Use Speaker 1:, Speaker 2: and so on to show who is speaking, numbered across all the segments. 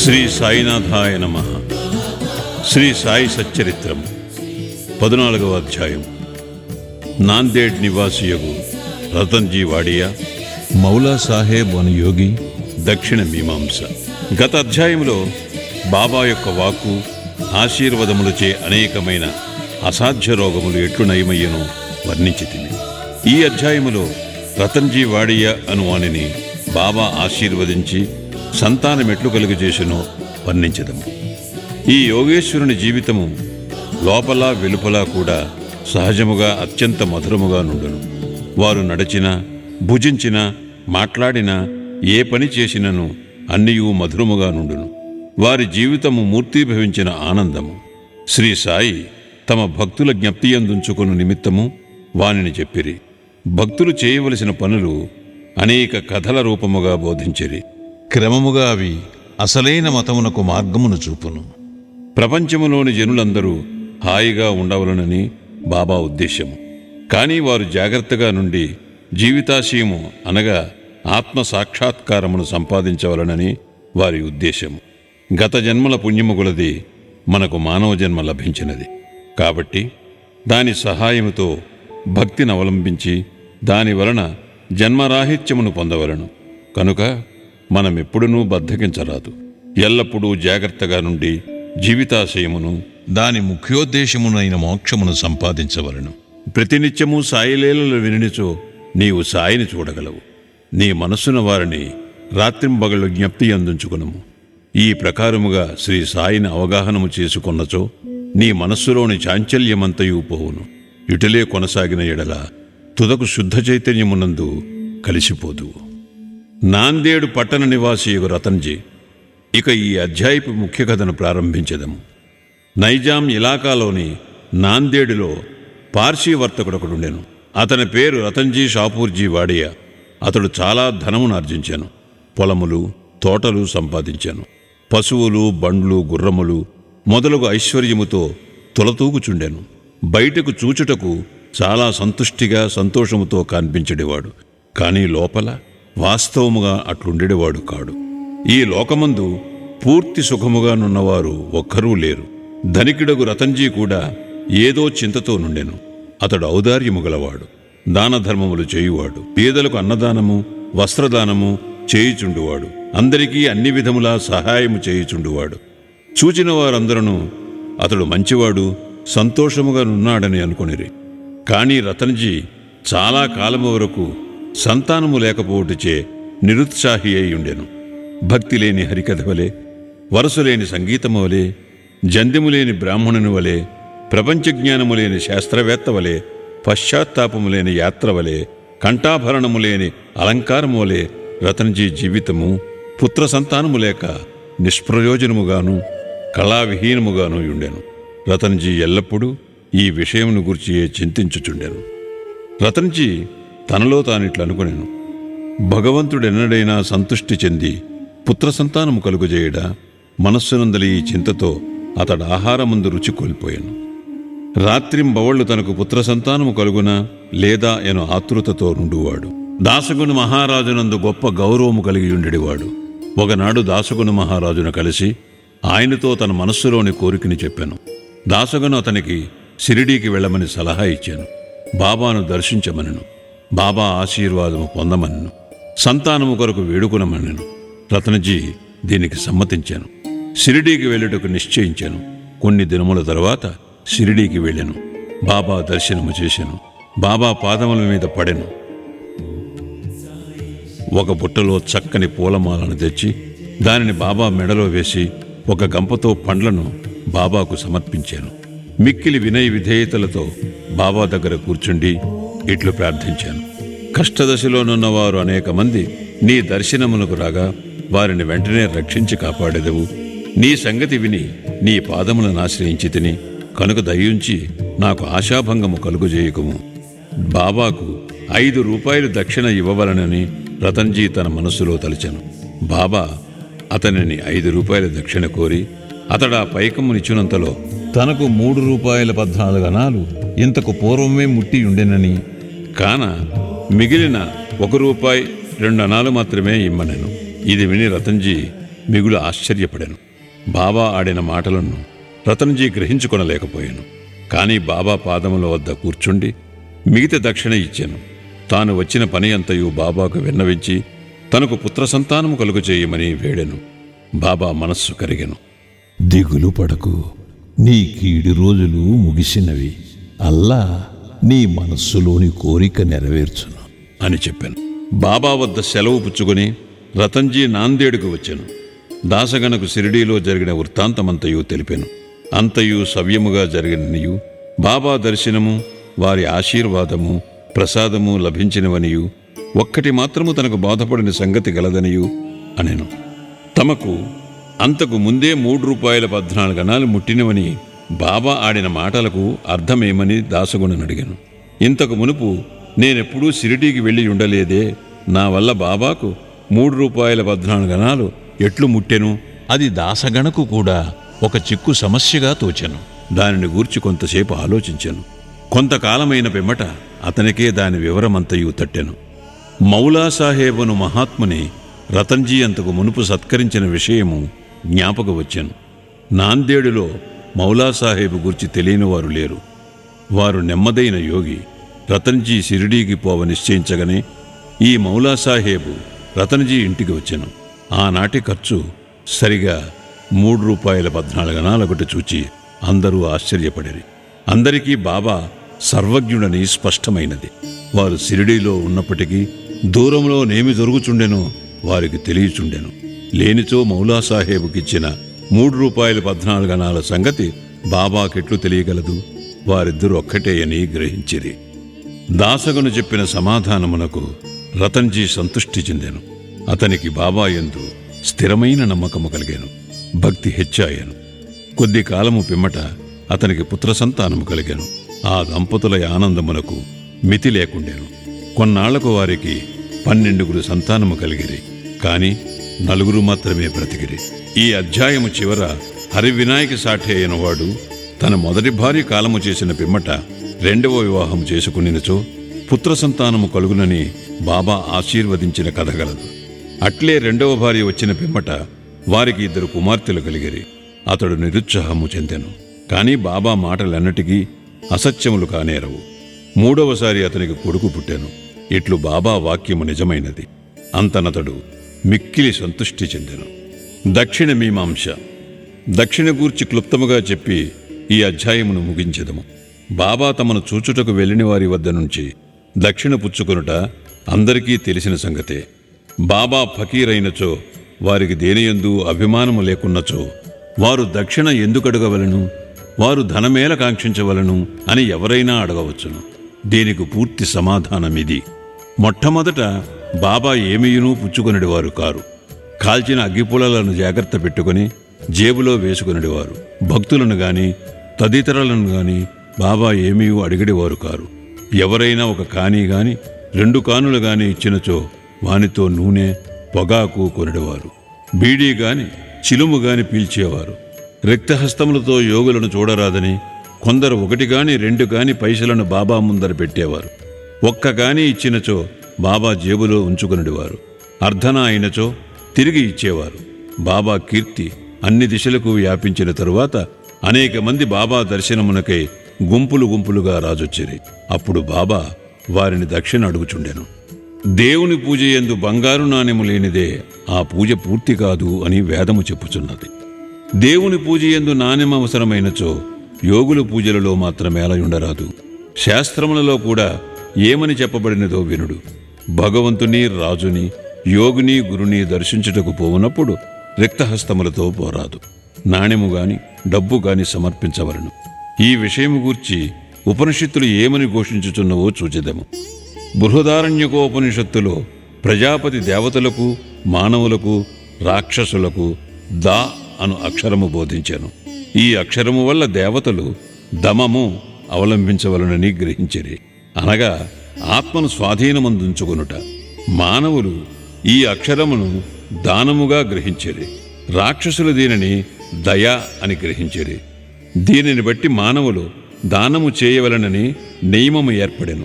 Speaker 1: శ్రీ సాయినాథాయ నమ శ్రీ సాయి సచ్చరిత్రం పద్నాలుగవ అధ్యాయం నాందేడ్ నివాసియగు రతన్జీ వాడియా మౌలా సాహెబ్ అను యోగి దక్షిణ మీమాంస గత అధ్యాయంలో బాబా యొక్క వాక్కు ఆశీర్వదములచే అనేకమైన అసాధ్య రోగములు ఎట్లు నయమయ్యనో వర్ణించితిమి ఈ అధ్యాయములో రతన్జీ వాడియ అను వానిని బాబా ఆశీర్వదించి సంతానం ఎట్లు కలుగజేసినో వర్ణించదము ఈ యోగేశ్వరుని జీవితము లోపల వెలుపల కూడా సహజముగా అత్యంత మధురముగా నుండును వారు నడచినా భుజించినా మాట్లాడినా ఏ పని చేసినను అన్నియూ మధురముగా నుండును వారి జీవితము మూర్తీభవించిన ఆనందము శ్రీ సాయి తమ భక్తుల జ్ఞప్తియందుంచుకుని నిమిత్తము వానిని చెప్పిరి భక్తులు చేయవలసిన పనులు అనేక కథల రూపముగా బోధించిరి క్రమముగా అవి అసలైన మతమునకు మార్గమును చూపును ప్రపంచములోని జనులందరూ హాయిగా ఉండవలనని బాబా ఉద్దేశము కానీ వారు జాగ్రత్తగా నుండి జీవితాశయము అనగా ఆత్మ సాక్షాత్కారమును సంపాదించవలనని వారి ఉద్దేశము గత జన్మల పుణ్యము కొలది మనకు మానవ జన్మ లభించినది కాబట్టి దాని సహాయముతో భక్తిని అవలంబించి దాని వలన జన్మరాహిత్యమును పొందవలను కనుక మనమెప్పుడునూ బద్ధకించరాదు ఎల్లప్పుడూ జాగ్రత్తగా నుండి జీవితాశయమును దాని ముఖ్యోద్దేశమునైన మోక్షమును సంపాదించవలను ప్రతినిత్యము సాయిలేలలు వినిచో నీవు సాయిని చూడగలవు నీ మనస్సున వారిని రాత్రింబగళ్ళు జ్ఞప్తి అందించుకునము ఈ ప్రకారముగా శ్రీ సాయిని అవగాహనము చేసుకొన్నచో నీ మనస్సులోని చాంచల్యమంతయు పోవును ఇటులే కొనసాగిన ఎడల తుదకు శుద్ధ చైతన్యమునందు కలిసిపోదువు నాందేడు పట్టణ నివాసియగు రతన్జీ ఇక ఈ అధ్యాయపు ముఖ్య కథను ప్రారంభించదము నైజాం ఇలాకాలోని నాందేడులో పార్సీ వర్తకుడొకడుండెను అతని పేరు రతన్జీ షాపూర్జీ వాడియా అతడు చాలా ధనమును ఆర్జించాను పొలములు తోటలు సంపాదించాను పశువులు బండ్లు గుర్రములు మొదలగు ఐశ్వర్యముతో తొలతూగుచుండెను బయటకు చూచుటకు చాలా సంతుష్టిగా సంతోషముతో కనిపించడేవాడు కానీ లోపల వాస్తవముగా అట్లుండేవాడు కాడు ఈ లోకమందు పూర్తి సుఖముగా నున్నవారు ఒక్కరూ లేరు ధనికుడగు రతన్జీ కూడా ఏదో చింతతో నుండెను అతడు ఔదార్యము గలవాడు దాన ధర్మములు చేయువాడు పేదలకు అన్నదానము వస్త్రదానము చేయుచుండువాడు అందరికీ అన్ని విధములా సహాయము చేయుచుండువాడు చూచిన వారందరూ అతడు మంచివాడు సంతోషముగా నున్నాడని అనుకొనిరి కానీ రతన్జీ చాలా కాలము వరకు సంతానము లేకపోవటచే నిరుత్సాహి అయి ఉండెను భక్తి లేని హరికథ వలె వరసు లేని సంగీతము వలె జంధ్యము లేని బ్రాహ్మణుని వలె ప్రపంచ జ్ఞానము లేని శాస్త్రవేత్త వలె పశ్చాత్తాపము లేని యాత్ర వలె కంఠాభరణము లేని అలంకారము వలె రతన్జీ జీవితము పుత్ర సంతానము లేక నిష్ప్రయోజనముగాను కళావిహీనముగాను ఉండెను రతన్జీ ఎల్లప్పుడూ ఈ విషయమును గుర్చియే చింతించుచుండెను రతన్జీ తనలో తానిట్లు అనుకునేను భగవంతుడెన్నడైనా సంతుష్టి చెంది పుత్ర సంతానము కలుగుజేయడా మనస్సునందలి ఈ చింతతో అతడు ఆహారముందు రుచి కోల్పోయాను రాత్రింబవళ్ళు తనకు పుత్ర సంతానము కలుగునా లేదా ఎను ఆతృతతో నుండువాడు దాసగుని మహారాజునందు గొప్ప గౌరవము కలిగి ఉండేవాడు ఒకనాడు దాసగుని మహారాజును కలిసి ఆయనతో తన మనస్సులోని కోరికని చెప్పాను దాసగును అతనికి షిరిడీకి వెళ్ళమని సలహా ఇచ్చాను బాబాను దర్శించమనను బాబా ఆశీర్వాదము పొందమనను సంతానము కొరకు వేడుకునమనను రతనజీ దీనికి సమ్మతించాను షిరిడీకి వెళ్ళుటకు నిశ్చయించాను కొన్ని దినముల తర్వాత షిరిడీకి వెళ్ళాను బాబా దర్శనము చేశాను బాబా పాదముల మీద పడెను ఒక బుట్టలో చక్కని పూలమాలను తెచ్చి దానిని బాబా మెడలో వేసి ఒక గంపతో పండ్లను బాబాకు సమర్పించాను మిక్కిలి వినయ విధేయతలతో బాబా దగ్గర కూర్చుండి ఇట్లు ప్రార్థించాను కష్టదశలోనున్నవారు అనేక మంది నీ దర్శనమునకు రాగా వారిని వెంటనే రక్షించి కాపాడెదవు నీ సంగతి విని నీ పాదములను ఆశ్రయించి తిని కనుక దయించి నాకు ఆశాభంగము కలుగుజేయకుము బాబాకు ఐదు రూపాయలు దక్షిణ ఇవ్వవలనని రతన్జీ తన మనస్సులో తలిచాను బాబా అతనిని ఐదు రూపాయల దక్షిణ కోరి అతడు ఆ పైకమునిచ్చినంతలో తనకు మూడు రూపాయల పద్నాలుగు అనాలు ఇంతకు పూర్వమే ముట్టి ఉండెనని కాన మిగిలిన ఒక రూపాయి రెండు అనాలు మాత్రమే ఇమ్మనెను ఇది విని రతన్జీ మిగులు ఆశ్చర్యపడాను బాబా ఆడిన మాటలను రతన్జీ గ్రహించుకొనలేకపోయాను కానీ బాబా పాదముల వద్ద కూర్చుండి మిగతా దక్షిణ ఇచ్చాను తాను వచ్చిన పని అంతయు బాబాకు విన్నవించి తనకు పుత్ర సంతానము కలుగు చేయమని వేడెను బాబా మనస్సు కరిగెను
Speaker 2: దిగులు పడకు నీ కీడు రోజులు ముగిసినవి అల్లా నీ మనస్సులోని కోరిక నెరవేర్చును
Speaker 1: అని చెప్పాను బాబా వద్ద సెలవు పుచ్చుకొని రతన్జీ నాందేడుకు వచ్చాను దాసగనకు సిరిడీలో జరిగిన వృత్తాంతమంతయు తెలిపాను అంతయు సవ్యముగా జరిగిననియు బాబా దర్శనము వారి ఆశీర్వాదము ప్రసాదము లభించినవనియు ఒక్కటి మాత్రము తనకు బాధపడిన సంగతి గలదనియు అనెను తమకు అంతకు ముందే మూడు రూపాయల పద్నాలుగు అణాలు ముట్టినవని బాబా ఆడిన మాటలకు అర్థమేమని దాసగుణను అడిగాను ఇంతకు మునుపు నేనెప్పుడూ సిరిడీకి వెళ్ళి ఉండలేదే నా వల్ల బాబాకు మూడు రూపాయల పద్నాలుగు అణాలు ఎట్లు ముట్టెను
Speaker 2: అది దాసగణకు కూడా ఒక చిక్కు సమస్యగా తోచెను
Speaker 1: దానిని గూర్చి కొంతసేపు ఆలోచించాను కొంతకాలమైన పిమ్మట అతనికే దాని వివరమంతయు తట్టెను మౌలా సాహేబును మహాత్ముని రతన్జీ అంతకు మునుపు సత్కరించిన విషయము జ్ఞాపక వచ్చాను నాందేడులో మౌలా సాహేబు గురించి తెలియని వారు లేరు వారు నెమ్మదైన యోగి రతన్జీ షిరిడీకి పోవ నిశ్చయించగానే ఈ మౌలా సాహేబు రతన్జీ ఇంటికి వచ్చాను ఆనాటి ఖర్చు సరిగా మూడు రూపాయల పద్నాలుగు అనాలొకటి చూచి అందరూ ఆశ్చర్యపడిరి అందరికీ బాబా సర్వజ్ఞుడని స్పష్టమైనది వారు షిరిడీలో ఉన్నప్పటికీ దూరంలో నేమి జరుగుచుండెనో వారికి తెలియచుండెను లేనిచో మౌలా సాహేబుకిచ్చిన మూడు రూపాయల పద్నాలుగు అనాల సంగతి బాబాకెట్లు తెలియగలదు వారిద్దరూ ఒక్కటే అని గ్రహించిరి దాసగను చెప్పిన సమాధానమునకు రతన్జీ సంతృష్టి చెందాను అతనికి బాబా యందు స్థిరమైన నమ్మకము కలిగాను భక్తి హెచ్చాయాను కొద్ది కాలము పిమ్మట అతనికి పుత్ర సంతానము కలిగాను ఆ దంపతుల ఆనందమునకు మితి లేకుండెను కొన్నాళ్లకు వారికి పన్నెండుగురు సంతానము కలిగిరి కాని నలుగురు మాత్రమే బ్రతికిరి ఈ అధ్యాయము చివర హరివినాయక సాఠి అయిన వాడు తన మొదటి భార్య కాలము చేసిన పిమ్మట రెండవ వివాహం చేసుకునినచో పుత్ర సంతానము కలుగునని బాబా ఆశీర్వదించిన కథ గలదు అట్లే రెండవ భార్య వచ్చిన పిమ్మట వారికి ఇద్దరు కుమార్తెలు కలిగిరి అతడు నిరుత్సాహము చెందెను కాని బాబా మాటలన్నిటికీ అసత్యములు కానేరవు మూడవసారి అతనికి కొడుకు పుట్టాను ఇట్లు బాబా వాక్యము నిజమైనది అంతనతడు మిక్కిలి సంతుష్టి చెందెను దక్షిణ మీమాంస దక్షిణ గూర్చి క్లుప్తముగా చెప్పి ఈ అధ్యాయమును ముగించెదము బాబా తమను చూచుటకు వెళ్ళిన వారి వద్ద నుంచి దక్షిణ పుచ్చుకొనుట అందరికీ తెలిసిన సంగతే బాబా ఫకీరైనచో వారికి దేనియందు అభిమానము లేకున్నచో వారు దక్షిణ ఎందుకు అడగవలను వారు ధనమేల కాంక్షించవలను అని ఎవరైనా అడగవచ్చును దీనికి పూర్తి సమాధానం ఇది మొట్టమొదట బాబా ఏమీయునూ పుచ్చుకొనిడివారు కారు కాల్చిన అగ్గిపులలను జాగ్రత్త పెట్టుకుని జేబులో వేసుకునేవారు భక్తులను గాని తదితరులను గాని బాబా ఏమీ అడిగడివారు కారు ఎవరైనా ఒక కాని గాని రెండు కానులు గాని ఇచ్చినచో వానితో నూనె పొగాకు కొనిడేవారు బీడీ గాని చిలుము గాని పీల్చేవారు రిక్తహస్తములతో యోగులను చూడరాదని కొందరు ఒకటి గాని రెండు గాని పైసలను బాబా ముందర పెట్టేవారు ఒక్క గాని ఇచ్చినచో బాబా జేబులో ఉంచుకునేవారు అర్ధన అయినచో తిరిగి ఇచ్చేవారు బాబా కీర్తి అన్ని దిశలకు వ్యాపించిన తరువాత అనేక మంది బాబా దర్శనమునకై గుంపులు గుంపులుగా రాజొచ్చిరి అప్పుడు బాబా వారిని దక్షిణ అడుగుచుండెను దేవుని పూజ ఎందు బంగారు నాణెము లేనిదే ఆ పూజ పూర్తి కాదు అని వేదము చెప్పుచున్నది దేవుని పూజ ఎందు నాణ్యం అవసరమైనచో యోగుల పూజలలో మాత్రమే అలా ఉండరాదు శాస్త్రములలో కూడా ఏమని చెప్పబడినదో వినుడు భగవంతుని రాజుని యోగిని గురుని దర్శించుటకు పోవునప్పుడు రిక్తహస్తములతో పోరాదు నాణ్యము గాని డబ్బు గాని సమర్పించవలను ఈ విషయము గూర్చి ఉపనిషత్తులు ఏమని ఘోషించుచున్నవో చూచెదము బృహదారణ్యకోపనిషత్తులో ప్రజాపతి దేవతలకు మానవులకు రాక్షసులకు దా అను అక్షరము బోధించాను ఈ అక్షరము వల్ల దేవతలు దమము అవలంబించవలనని గ్రహించిరి అనగా ఆత్మను స్వాధీనమందుంచుకొనుట మానవులు ఈ అక్షరమును దానముగా గ్రహించిరి రాక్షసులు దీనిని దయ అని గ్రహించిరి దీనిని బట్టి మానవులు దానము చేయవలనని నియమము ఏర్పడెను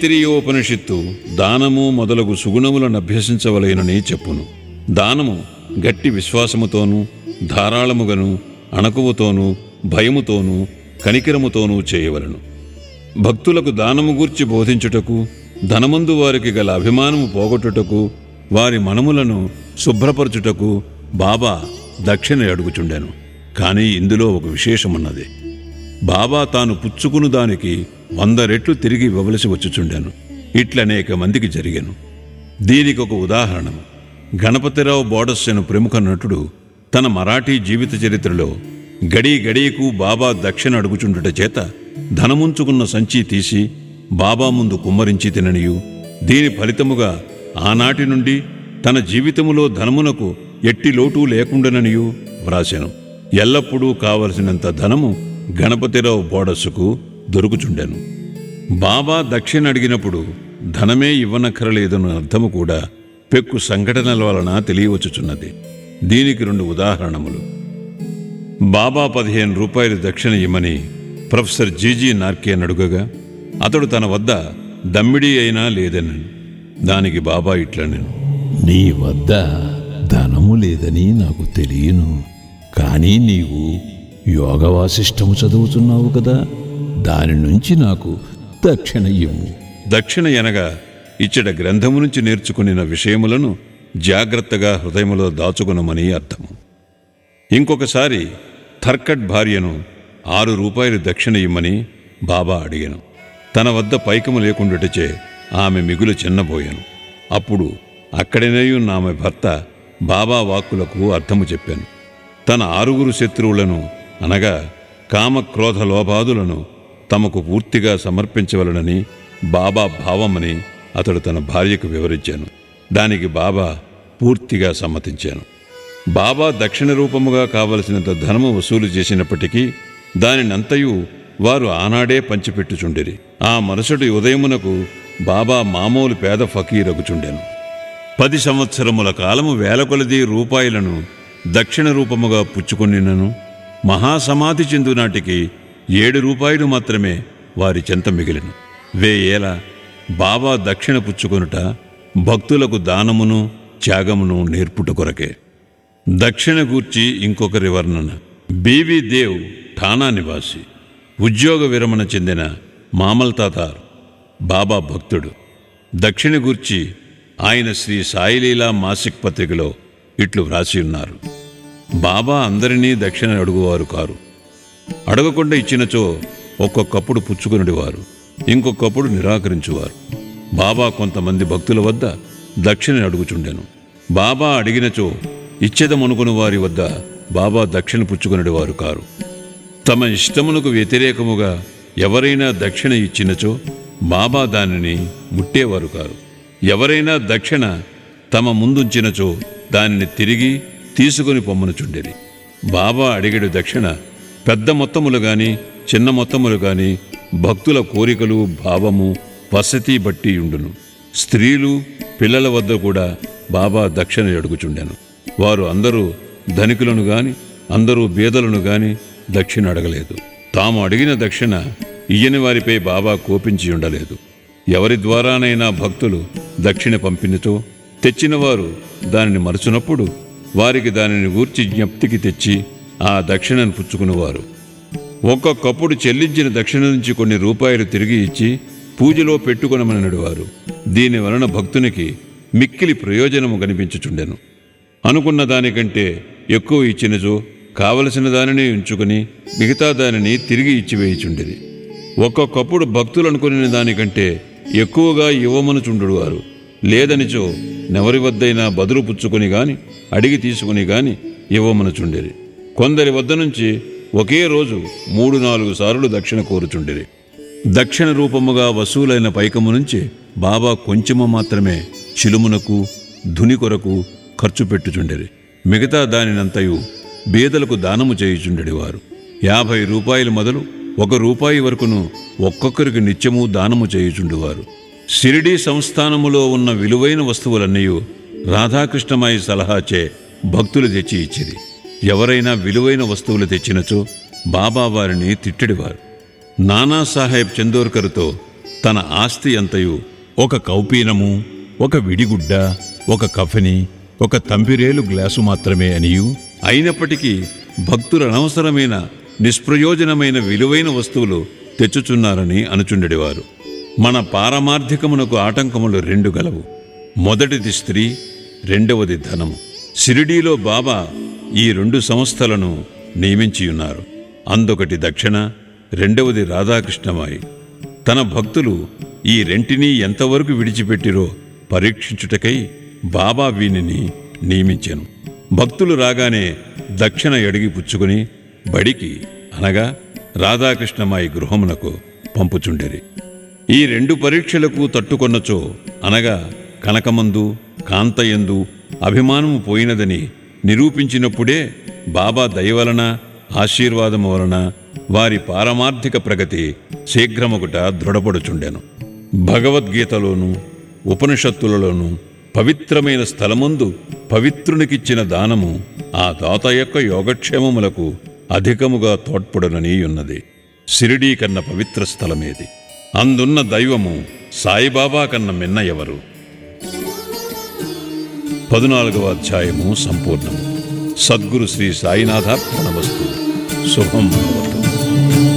Speaker 1: తైత్తిరీయోపనిషత్తు దానము మొదలగు సుగుణములను అభ్యసించవలెనని చెప్పును దానము గట్టి విశ్వాసముతోనూ ధారాళముగను అణకువతోనూ భయముతోనూ కనికరముతోనూ చేయవలను భక్తులకు దానము గూర్చి బోధించుటకు ధనమందు వారికి గల అభిమానము పోగొట్టుటకు వారి మనములను శుభ్రపరచుటకు బాబా దక్షిణ అడుగుచుండెను కానీ ఇందులో ఒక విశేషమున్నది బాబా తాను పుచ్చుకును దానికి వంద రెట్లు తిరిగి ఇవ్వవలసి వచ్చుచుండెను ఇట్లనేక మందికి జరిగాను దీనికి ఒక ఉదాహరణ గణపతిరావు బోడస్యను ప్రముఖ నటుడు తన మరాఠీ జీవిత చరిత్రలో గడీ గడియకు బాబా దక్షిణ అడుగుచుండుట చేత ధనముంచుకున్న సంచి తీసి బాబా ముందు కుమ్మరించి తిననియు దీని ఫలితముగా ఆనాటి నుండి తన జీవితములో ధనమునకు ఎట్టి లోటు లేకుండాననియు వ్రాసెను ఎల్లప్పుడూ కావలసినంత ధనము గణపతిరావు బోడస్సుకు దొరుకుచుండెను బాబా దక్షిణ అడిగినప్పుడు ధనమే ఇవ్వనక్కరలేదన్న అర్థము కూడా పెక్కు సంఘటనల వలన తెలియవచ్చుచున్నది దీనికి రెండు ఉదాహరణములు బాబా పదిహేను రూపాయలు దక్షిణ ఇమ్మని ప్రొఫెసర్ జీజీ నార్కే అడుగగా అతడు తన వద్ద దమ్మిడి అయినా లేదనను దానికి బాబా ఇట్లనెను
Speaker 2: నీ వద్ద ధనము లేదని నాకు తెలియను కానీ నీవు యోగ వాసిష్టము చదువుతున్నావు కదా దాని నుంచి నాకు దక్షిణ ఇవ్వు
Speaker 1: దక్షిణ ఎనగా ఇచ్చట గ్రంథము నుంచి నేర్చుకునిన విషయములను జాగ్రత్తగా హృదయములో దాచుకునమని అర్థము ఇంకొకసారి థర్కట్ భార్యను ఆరు రూపాయలు దక్షిణ ఇమ్మని బాబా అడిగాను తన వద్ద పైకము లేకుండాటచే ఆమె మిగులు చిన్నబోయాను అప్పుడు అక్కడనే ఉన్న ఆమె భర్త బాబా వాక్కులకు అర్థము చెప్పాను తన ఆరుగురు శత్రువులను అనగా కామ క్రోధ లోభాదులను తమకు పూర్తిగా సమర్పించవలనని బాబా భావమని అతడు తన భార్యకు వివరించాను దానికి బాబా పూర్తిగా సమ్మతించాను బాబా దక్షిణ రూపముగా కావలసినంత ధనము వసూలు చేసినప్పటికీ దానినంతయు వారు ఆనాడే పంచిపెట్టుచుండిరి ఆ మరుసటి ఉదయమునకు బాబా మామూలు పేద ఫకీరగుచుండెను పది సంవత్సరముల కాలము వేల కొలది రూపాయలను దక్షిణ రూపముగా పుచ్చుకొనినను మహాసమాధి చెందు నాటికి ఏడు రూపాయలు మాత్రమే వారి చెంత మిగిలిను వేయేల బాబా దక్షిణ పుచ్చుకొనుట భక్తులకు దానమును త్యాగమును నేర్పుట కొరకే దక్షిణ గూర్చి ఇంకొకరి వర్ణన బీవీ దేవ్ ఠానా నివాసి ఉద్యోగ విరమణ చెందిన మామల్ తాతార్ బాబా భక్తుడు దక్షిణ గూర్చి ఆయన శ్రీ సాయిలీలా మాసిక్ పత్రికలో ఇట్లు వ్రాసి ఉన్నారు బాబా అందరినీ దక్షిణ అడుగువారు కారు అడగకుండా ఇచ్చినచో ఒక్కొక్కప్పుడు పుచ్చుకునిడివారు ఇంకొకప్పుడు నిరాకరించువారు బాబా కొంతమంది భక్తుల వద్ద దక్షిణ అడుగుచుండెను బాబా అడిగినచో ఇచ్చేదమనుకుని వారి వద్ద బాబా దక్షిణ పుచ్చుకునిడివారు కారు తమ ఇష్టమునకు వ్యతిరేకముగా ఎవరైనా దక్షిణ ఇచ్చినచో బాబా దానిని ముట్టేవారు కారు ఎవరైనా దక్షిణ తమ ముందుంచినచో దానిని తిరిగి తీసుకుని పొమ్మనుచుండేది బాబా అడిగడు దక్షిణ పెద్ద మొత్తములు గాని చిన్న మొత్తములు గాని భక్తుల కోరికలు భావము వసతి బట్టి ఉండును స్త్రీలు పిల్లల వద్ద కూడా బాబా దక్షిణ అడుగుచుండెను వారు అందరూ ధనికులను గాని అందరూ బీదలను గాని దక్షిణ అడగలేదు తాము అడిగిన దక్షిణ ఇయ్యని వారిపై బాబా కోపించి ఉండలేదు ఎవరి ద్వారానైనా భక్తులు దక్షిణ పంపినతో తెచ్చినవారు దానిని మరచునప్పుడు వారికి దానిని గూర్చి జ్ఞప్తికి తెచ్చి ఆ దక్షిణను పుచ్చుకునేవారు ఒక్కొక్కప్పుడు చెల్లించిన దక్షిణ నుంచి కొన్ని రూపాయలు తిరిగి ఇచ్చి పూజలో పెట్టుకొనమని నడివారు దీని వలన భక్తునికి మిక్కిలి ప్రయోజనము కనిపించుచుండెను అనుకున్న దానికంటే ఎక్కువ ఇచ్చినచో కావలసిన దానిని ఉంచుకుని మిగతా దానిని తిరిగి ఇచ్చివేయుచుండేది ఒక్కొక్కప్పుడు భక్తులు అనుకునే దానికంటే ఎక్కువగా ఇవ్వమనుచుండు వారు లేదనిచో నెవరి వద్దైనా బదులు పుచ్చుకొని గాని అడిగి తీసుకుని గాని ఇవ్వమనుచుండేది కొందరి వద్ద నుంచి ఒకే రోజు మూడు నాలుగు సార్లు దక్షిణ కోరుచుండేది దక్షిణ రూపముగా వసూలైన పైకము నుంచి బాబా కొంచెము మాత్రమే చిలుమునకు ధుని కొరకు ఖర్చు పెట్టుచుండేది మిగతా దానినంతయు బీదలకు దానము చేయుచుండెడివారు యాభై రూపాయలు మొదలు ఒక రూపాయి వరకును ఒక్కొక్కరికి నిత్యము దానము చేయుచుండేవారు షిరిడీ సంస్థానములో ఉన్న విలువైన వస్తువులన్నీ రాధాకృష్ణమాయి సలహాచే భక్తులు తెచ్చి ఇచ్చిరి ఎవరైనా విలువైన వస్తువులు తెచ్చినచో బాబా వారిని తిట్టడివారు నానాసాహెబ్ చందోర్కర్తో తన ఆస్తి అంతయు ఒక కౌపీనము ఒక విడిగుడ్డ ఒక కఫని
Speaker 2: ఒక తంబిరేలు గ్లాసు మాత్రమే అనియు
Speaker 1: అయినప్పటికీ భక్తులు అనవసరమైన నిష్ప్రయోజనమైన విలువైన వస్తువులు తెచ్చుచున్నారని అనుచుండెడివారు మన పారమార్థికమునకు ఆటంకములు రెండు గలవు మొదటిది స్త్రీ రెండవది ధనము షిరిడీలో బాబా ఈ రెండు సంస్థలను నియమించియున్నారు అందొకటి దక్షిణ రెండవది రాధాకృష్ణమాయి తన భక్తులు ఈ రెంటినీ ఎంతవరకు విడిచిపెట్టిరో పరీక్షించుటకై బాబా వీనిని నియమించెను భక్తులు రాగానే దక్షిణ ఎడిగి పుచ్చుకుని బడికి అనగా రాధాకృష్ణమాయి గృహమునకు పంపుచుండెరి ఈ రెండు పరీక్షలకు తట్టుకొన్నచో అనగా కనకమందు కాంతయందు అభిమానము పోయినదని నిరూపించినప్పుడే బాబా దయ వలన ఆశీర్వాదము వలన వారి పారమార్థిక ప్రగతి శీఘ్రమొకట దృఢపడుచుండెను భగవద్గీతలోను ఉపనిషత్తులలోను పవిత్రమైన స్థలమందు పవిత్రునికిచ్చిన దానము ఆ దాత యొక్క యోగక్షేమములకు అధికముగా తోడ్పడునని ఉన్నది సిరిడీ కన్న పవిత్ర స్థలమేది అందున్న దైవము సాయిబాబా కన్న మిన్న ఎవరు పదునాలుగవ అధ్యాయము సంపూర్ణము సద్గురు శ్రీ సాయినాథార్పణమస్తు శుభం భవతు